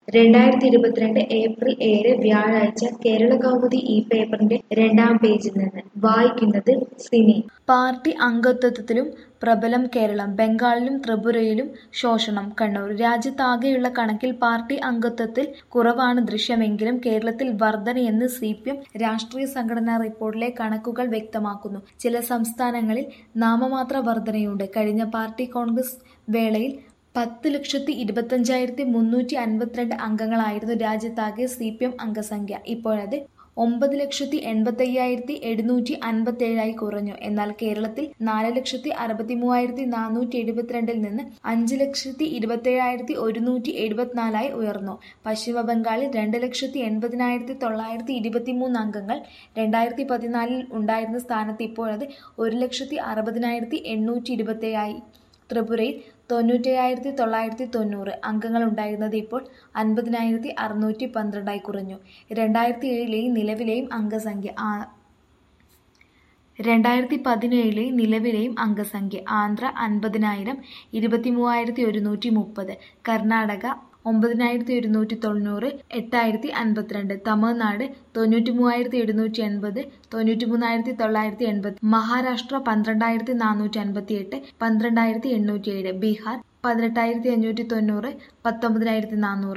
രണ്ടായിരത്തി ഇരുപത്തിരണ്ട് ഏപ്രിൽ ഏഴ് വ്യാഴാഴ്ച കേരള കൗമുദി ഈ പേപ്പറിന്റെ രണ്ടാം പേജിൽ നിന്ന് വായിക്കുന്നത് സിനി പാർട്ടി അംഗത്വത്തിലും പ്രബലം കേരളം ബംഗാളിലും ത്രിപുരയിലും ശോഷണം കണ്ണൂർ രാജ്യത്താകെയുള്ള കണക്കിൽ പാർട്ടി അംഗത്വത്തിൽ കുറവാണ് ദൃശ്യമെങ്കിലും കേരളത്തിൽ വർധനയെന്ന് സി പി എം രാഷ്ട്രീയ സംഘടനാ റിപ്പോർട്ടിലെ കണക്കുകൾ വ്യക്തമാക്കുന്നു ചില സംസ്ഥാനങ്ങളിൽ നാമമാത്ര വർധനയുണ്ട് കഴിഞ്ഞ പാർട്ടി കോൺഗ്രസ് വേളയിൽ പത്ത് ലക്ഷത്തി ഇരുപത്തഞ്ചായിരത്തി മുന്നൂറ്റി അൻപത്തിരണ്ട് അംഗങ്ങളായിരുന്നു രാജ്യത്താകെ സി പി എം അംഗസംഖ്യ ഇപ്പോഴത് ഒമ്പത് ലക്ഷത്തി എൺപത്തയ്യായിരത്തി എഴുന്നൂറ്റി അൻപത്തേഴായി കുറഞ്ഞു എന്നാൽ കേരളത്തിൽ നാല് ലക്ഷത്തി അറുപത്തി മൂവായിരത്തി നാനൂറ്റി എഴുപത്തിരണ്ടിൽ നിന്ന് അഞ്ച് ലക്ഷത്തി ഇരുപത്തേഴായിരത്തി ഒരുന്നൂറ്റി എഴുപത്തിനാലായി ഉയർന്നു പശ്ചിമ ബംഗാളിൽ രണ്ട് ലക്ഷത്തി എൺപതിനായിരത്തി തൊള്ളായിരത്തി ഇരുപത്തിമൂന്ന് അംഗങ്ങൾ രണ്ടായിരത്തി പതിനാലിൽ ഉണ്ടായിരുന്ന സ്ഥാനത്ത് ഇപ്പോഴത് ഒരു ലക്ഷത്തി അറുപതിനായിരത്തി എണ്ണൂറ്റി ഇരുപത്തേഴായി ത്രിപുരയിൽ തൊണ്ണൂറ്റയ്യായിരത്തി തൊള്ളായിരത്തി തൊണ്ണൂറ് അംഗങ്ങൾ ഉണ്ടായിരുന്നത് ഇപ്പോൾ അൻപതിനായിരത്തി അറുന്നൂറ്റി പന്ത്രണ്ടായി കുറഞ്ഞു രണ്ടായിരത്തി ഏഴിലെയും നിലവിലെയും അംഗസംഖ്യ ആ രണ്ടായിരത്തി പതിനേഴിലെയും നിലവിലെയും അംഗസംഖ്യ ആന്ധ്ര അൻപതിനായിരം ഇരുപത്തി മൂവായിരത്തി ഒരുന്നൂറ്റി മുപ്പത് കർണാടക ഒമ്പതിനായിരത്തി ഒരുന്നൂറ്റി തൊണ്ണൂറ് എട്ടായിരത്തി അൻപത്തിരണ്ട് തമിഴ്നാട് തൊണ്ണൂറ്റി മൂവായിരത്തി എഴുന്നൂറ്റി എൺപത് തൊണ്ണൂറ്റി മൂന്നായിരത്തി തൊള്ളായിരത്തി എൺപത് മഹാരാഷ്ട്ര പന്ത്രണ്ടായിരത്തി നാനൂറ്റി അൻപത്തി എട്ട് പന്ത്രണ്ടായിരത്തി എണ്ണൂറ്റി ഏഴ് ബീഹാർ പതിനെട്ടായിരത്തി അഞ്ഞൂറ്റി തൊണ്ണൂറ് പത്തൊമ്പതിനായിരത്തി നാനൂറ്